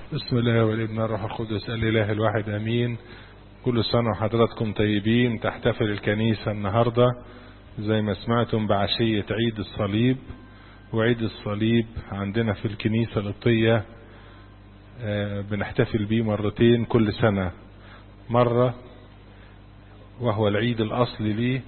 بسم الله والابن الروح القدس الاله الواحد امين كل سنة وحضراتكم طيبين تحتفل الكنيسة النهاردة زي ما سمعتم بعشية عيد الصليب وعيد الصليب عندنا في الكنيسة القبطية بنحتفل بيه مرتين كل سنة مرة وهو العيد الأصلي ليه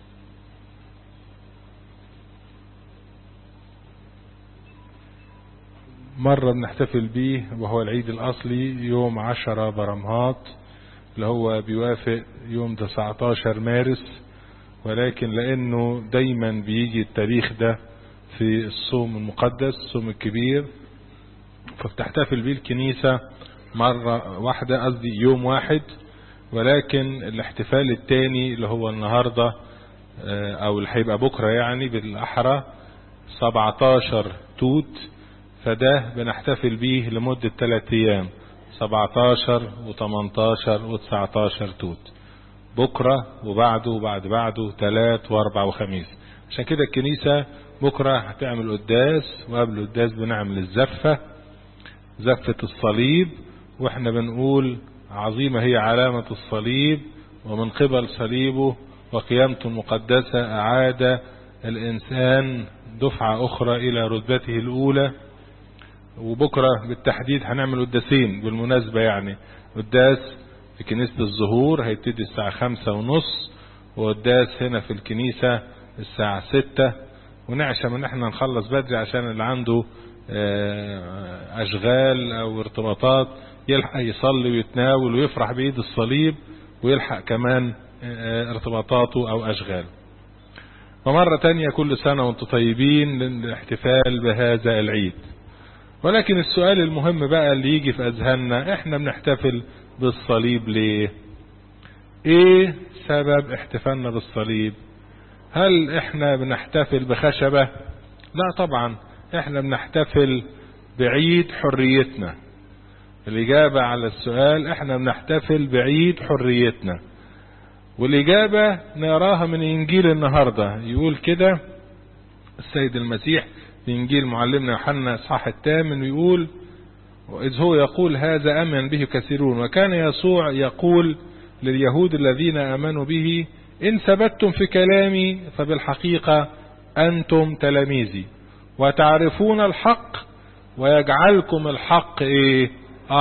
مرة بنحتفل بيه وهو العيد الأصلي يوم عشرة برمهات اللي هو بيوافق يوم 19 مارس ولكن لأنه دايما بيجي التاريخ ده في الصوم المقدس الصوم الكبير فبتحتفل بيه الكنيسة مرة واحدة قصدي يوم واحد ولكن الاحتفال التاني اللي هو النهاردة او اللي هيبقى بكرة يعني بالاحرى 17 توت فده بنحتفل بيه لمدة 3 ايام 17 و18 و19 توت بكرة وبعده وبعد بعده تلات واربع وخميس عشان كده الكنيسة بكرة هتعمل قداس وقبل القداس بنعمل الزفة زفة الصليب واحنا بنقول عظيمة هي علامة الصليب ومن قبل صليبه وقيامته المقدسة أعاد الإنسان دفعة أخرى إلى رتبته الأولى وبكرة بالتحديد هنعمل قداسين بالمناسبة يعني قداس في كنيسة الظهور هيبتدي الساعة خمسة ونص وقداس هنا في الكنيسة الساعة ستة ونعشم ان احنا نخلص بدري عشان اللي عنده اشغال او ارتباطات يلحق يصلي ويتناول ويفرح بإيد الصليب ويلحق كمان ارتباطاته او اشغاله ومرة تانية كل سنة وانتم طيبين للاحتفال بهذا العيد ولكن السؤال المهم بقى اللي يجي في اذهاننا احنا بنحتفل بالصليب ليه ايه سبب احتفالنا بالصليب هل احنا بنحتفل بخشبة لا طبعا احنا بنحتفل بعيد حريتنا الاجابة على السؤال احنا بنحتفل بعيد حريتنا والاجابة نراها من انجيل النهاردة يقول كده السيد المسيح في انجيل معلمنا يوحنا اصحاح الثامن ويقول وإذ هو يقول هذا أمن به كثيرون وكان يسوع يقول لليهود الذين آمنوا به إن ثبتتم في كلامي فبالحقيقة أنتم تلاميذي وتعرفون الحق ويجعلكم الحق إيه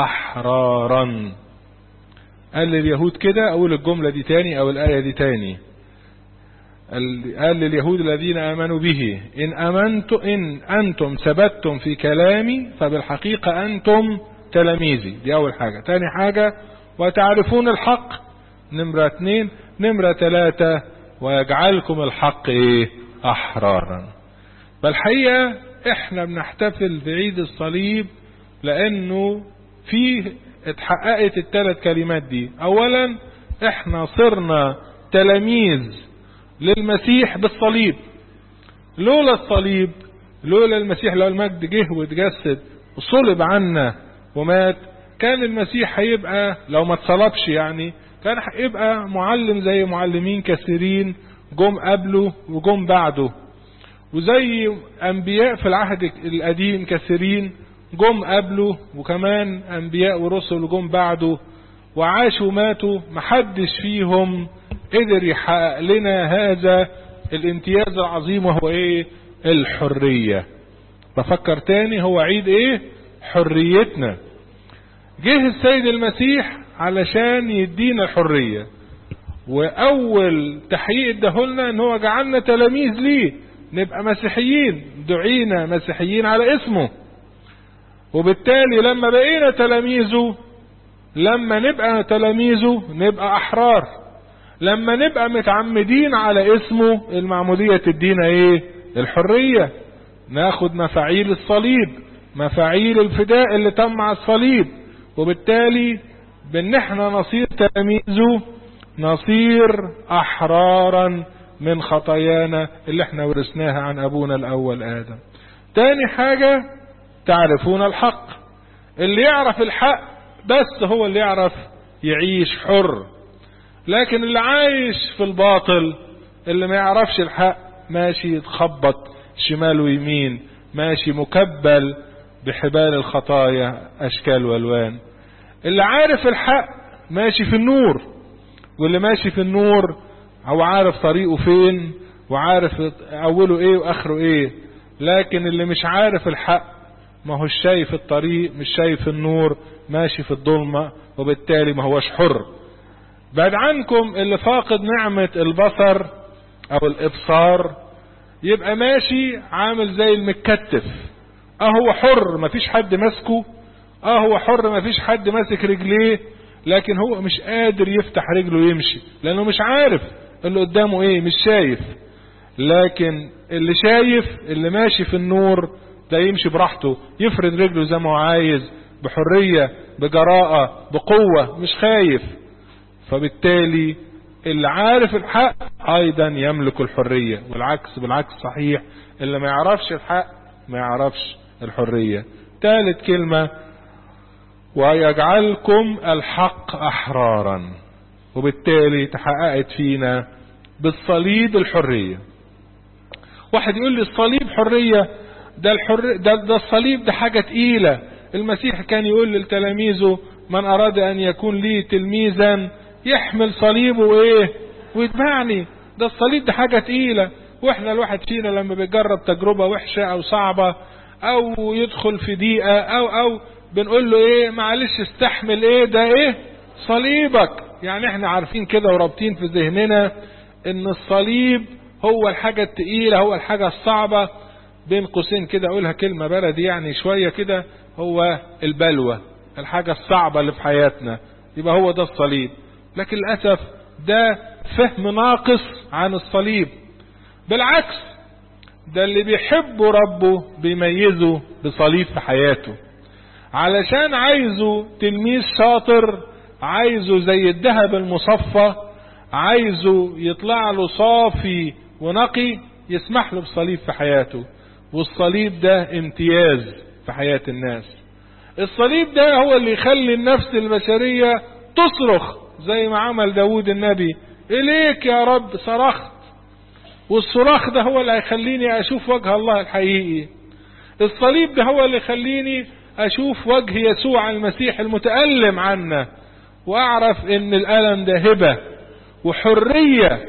أحرارا قال لليهود كده أقول الجملة دي تاني أو الآية دي تاني قال لليهود الذين آمنوا به إن أمنت إن أنتم ثبتتم في كلامي فبالحقيقة أنتم تلاميذي دي أول حاجة تاني حاجة وتعرفون الحق نمرة اتنين نمرة تلاتة ويجعلكم الحق إيه أحرارا فالحقيقة احنا بنحتفل بعيد الصليب لأنه فيه اتحققت الثلاث كلمات دي أولا احنا صرنا تلاميذ للمسيح بالصليب لولا الصليب لولا المسيح لو المجد جه واتجسد وصلب عنا ومات كان المسيح هيبقى لو ما اتصلبش يعني كان هيبقى معلم زي معلمين كثيرين جم قبله وجم بعده وزي انبياء في العهد القديم كثيرين جم قبله وكمان انبياء ورسل جم بعده وعاشوا وماتوا محدش فيهم قدر يحقق لنا هذا الامتياز العظيم وهو ايه الحرية بفكر تاني هو عيد ايه حريتنا جه السيد المسيح علشان يدينا الحرية واول تحقيق ادهولنا ان هو جعلنا تلاميذ ليه نبقى مسيحيين دعينا مسيحيين على اسمه وبالتالي لما بقينا تلاميذه لما نبقى تلاميذه نبقى احرار لما نبقى متعمدين على اسمه المعمودية تدينا ايه الحرية ناخد مفاعيل الصليب مفاعيل الفداء اللي تم على الصليب وبالتالي بان احنا نصير تلاميذه نصير احرارا من خطايانا اللي احنا ورثناها عن ابونا الاول ادم تاني حاجة تعرفون الحق اللي يعرف الحق بس هو اللي يعرف يعيش حر لكن اللي عايش في الباطل اللي ما يعرفش الحق ماشي يتخبط شمال ويمين ماشي مكبل بحبال الخطايا اشكال والوان اللي عارف الحق ماشي في النور واللي ماشي في النور هو عارف طريقه فين وعارف اوله ايه واخره ايه لكن اللي مش عارف الحق ما هوش شايف الطريق مش شايف النور ماشي في الظلمة وبالتالي ما هوش حر بعد عنكم اللي فاقد نعمة البصر او الابصار يبقى ماشي عامل زي المتكتف اه هو حر مفيش حد ماسكه اه هو حر مفيش حد ماسك رجليه لكن هو مش قادر يفتح رجله يمشي لانه مش عارف اللي قدامه ايه مش شايف لكن اللي شايف اللي ماشي في النور ده يمشي براحته يفرد رجله زي ما هو عايز بحرية بجراءة بقوة مش خايف فبالتالي اللي عارف الحق ايضا يملك الحرية والعكس بالعكس صحيح اللي ما يعرفش الحق ما يعرفش الحرية ثالث كلمة ويجعلكم الحق احرارا وبالتالي تحققت فينا بالصليب الحرية واحد يقول لي الصليب حرية ده الحر ده, ده الصليب ده حاجة تقيلة المسيح كان يقول لتلاميذه من اراد ان يكون لي تلميذا يحمل صليبه وايه ويتبعني ده الصليب ده حاجة تقيلة واحنا الواحد فينا لما بيجرب تجربة وحشة او صعبة او يدخل في ضيقة او او بنقول له ايه معلش استحمل ايه ده ايه صليبك يعني احنا عارفين كده ورابطين في ذهننا ان الصليب هو الحاجة التقيلة هو الحاجة الصعبة بين قوسين كده اقولها كلمة بلدي يعني شوية كده هو البلوى الحاجة الصعبة اللي في حياتنا يبقى هو ده الصليب لكن للأسف ده فهم ناقص عن الصليب بالعكس ده اللي بيحبه ربه بيميزه بصليب في حياته علشان عايزه تلميذ شاطر عايزه زي الذهب المصفى عايزه يطلع له صافي ونقي يسمح له بصليب في حياته والصليب ده امتياز في حياة الناس الصليب ده هو اللي يخلي النفس البشرية تصرخ زي ما عمل داود النبي إليك يا رب صرخت والصراخ ده هو اللي هيخليني أشوف وجه الله الحقيقي الصليب ده هو اللي يخليني أشوف وجه يسوع المسيح المتألم عنا وأعرف إن الألم ده هبة وحرية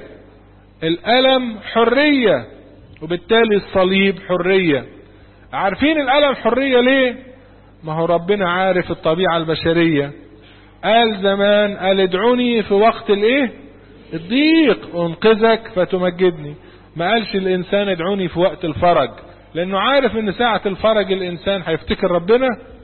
الألم حرية وبالتالي الصليب حرية عارفين الألم حرية ليه ما هو ربنا عارف الطبيعة البشرية قال زمان قال ادعوني في وقت الايه الضيق انقذك فتمجدني ما قالش الانسان ادعوني في وقت الفرج لانه عارف ان ساعة الفرج الانسان هيفتكر ربنا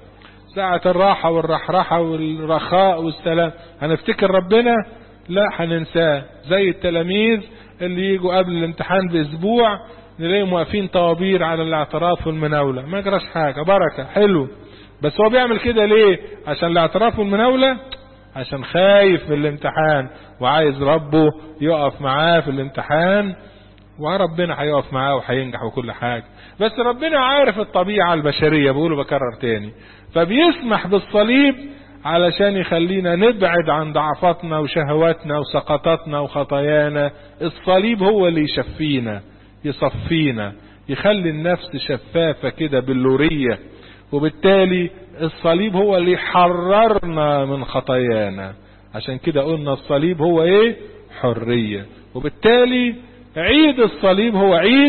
ساعة الراحة والرحرحة والرخاء والسلام هنفتكر ربنا لا هننساه زي التلاميذ اللي يجوا قبل الامتحان باسبوع نلاقيهم واقفين طوابير على الاعتراف والمناولة ما جراش حاجة بركة حلو بس هو بيعمل كده ليه عشان الاعتراف والمناولة عشان خايف من الامتحان وعايز ربه يقف معاه في الامتحان وربنا هيقف معاه وهينجح وكل حاجة بس ربنا عارف الطبيعة البشرية بقوله بكرر تاني فبيسمح بالصليب علشان يخلينا نبعد عن ضعفاتنا وشهواتنا وسقطاتنا وخطايانا الصليب هو اللي يشفينا يصفينا يخلي النفس شفافة كده باللورية وبالتالي الصليب هو اللي يحررنا من خطايانا عشان كده قلنا الصليب هو ايه حرية وبالتالي عيد الصليب هو عيد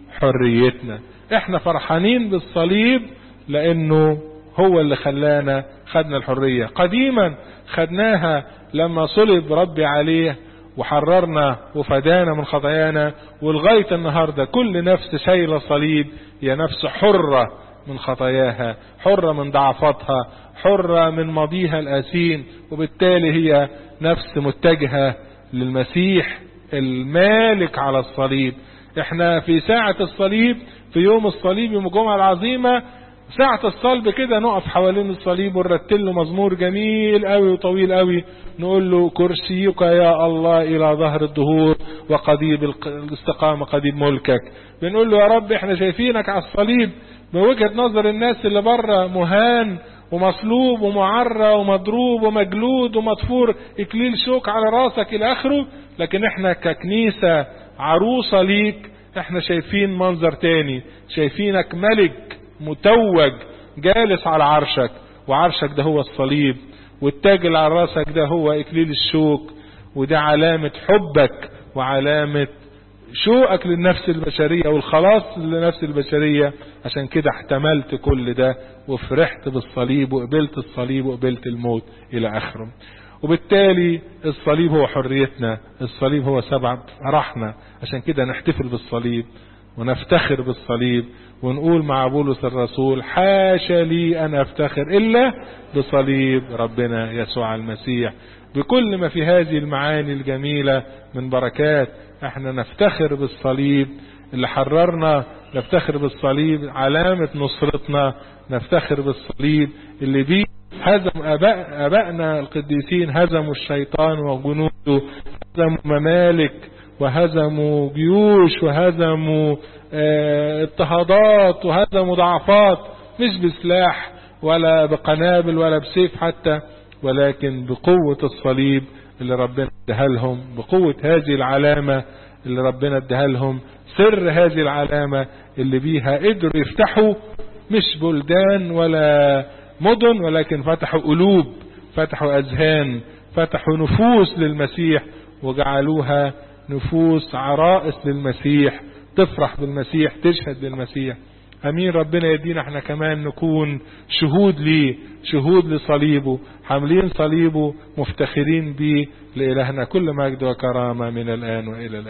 حريتنا احنا فرحانين بالصليب لانه هو اللي خلانا خدنا الحرية قديما خدناها لما صلب ربي عليه وحررنا وفدانا من خطايانا ولغاية النهاردة كل نفس شايلة صليب هي نفس حرة من خطاياها حرة من ضعفاتها حرة من ماضيها الأثيم وبالتالي هي نفس متجهة للمسيح المالك على الصليب احنا في ساعة الصليب في يوم الصليب يوم الجمعة العظيمة ساعة الصلب كده نقف حوالين الصليب ونرتل له مزمور جميل قوي وطويل قوي نقول له كرسيك يا الله الى ظهر الدهور وقضيب الاستقامة قضيب ملكك بنقول له يا رب احنا شايفينك على الصليب من وجهة نظر الناس اللي بره مهان ومصلوب ومعرى ومضروب ومجلود ومطفور اكليل شوك على راسك الى اخره لكن احنا ككنيسة عروسة ليك احنا شايفين منظر تاني شايفينك ملك متوج جالس على عرشك وعرشك ده هو الصليب والتاج اللي على راسك ده هو اكليل الشوك وده علامة حبك وعلامة شوقك للنفس البشرية والخلاص للنفس البشرية عشان كده احتملت كل ده وفرحت بالصليب وقبلت الصليب وقبلت الموت الى اخره وبالتالي الصليب هو حريتنا الصليب هو سبب فرحنا عشان كده نحتفل بالصليب ونفتخر بالصليب ونقول مع بولس الرسول حاشا لي أن أفتخر إلا بصليب ربنا يسوع المسيح بكل ما في هذه المعاني الجميلة من بركات احنا نفتخر بالصليب اللي حررنا نفتخر بالصليب علامة نصرتنا نفتخر بالصليب اللي بيه هزم أباء أبائنا القديسين هزموا الشيطان وجنوده هزموا ممالك وهزموا جيوش وهزموا اه اضطهادات وهزموا ضعفات مش بسلاح ولا بقنابل ولا بسيف حتى ولكن بقوة الصليب اللي ربنا اداها لهم بقوة هذه العلامة اللي ربنا اداها لهم سر هذه العلامة اللي بيها قدروا يفتحوا مش بلدان ولا مدن ولكن فتحوا قلوب فتحوا أذهان فتحوا نفوس للمسيح وجعلوها نفوس عرائس للمسيح تفرح بالمسيح تشهد للمسيح امين ربنا يدينا احنا كمان نكون شهود ليه شهود لصليبه حاملين صليبه مفتخرين بيه لإلهنا كل مجد وكرامة من الآن وإلى الآن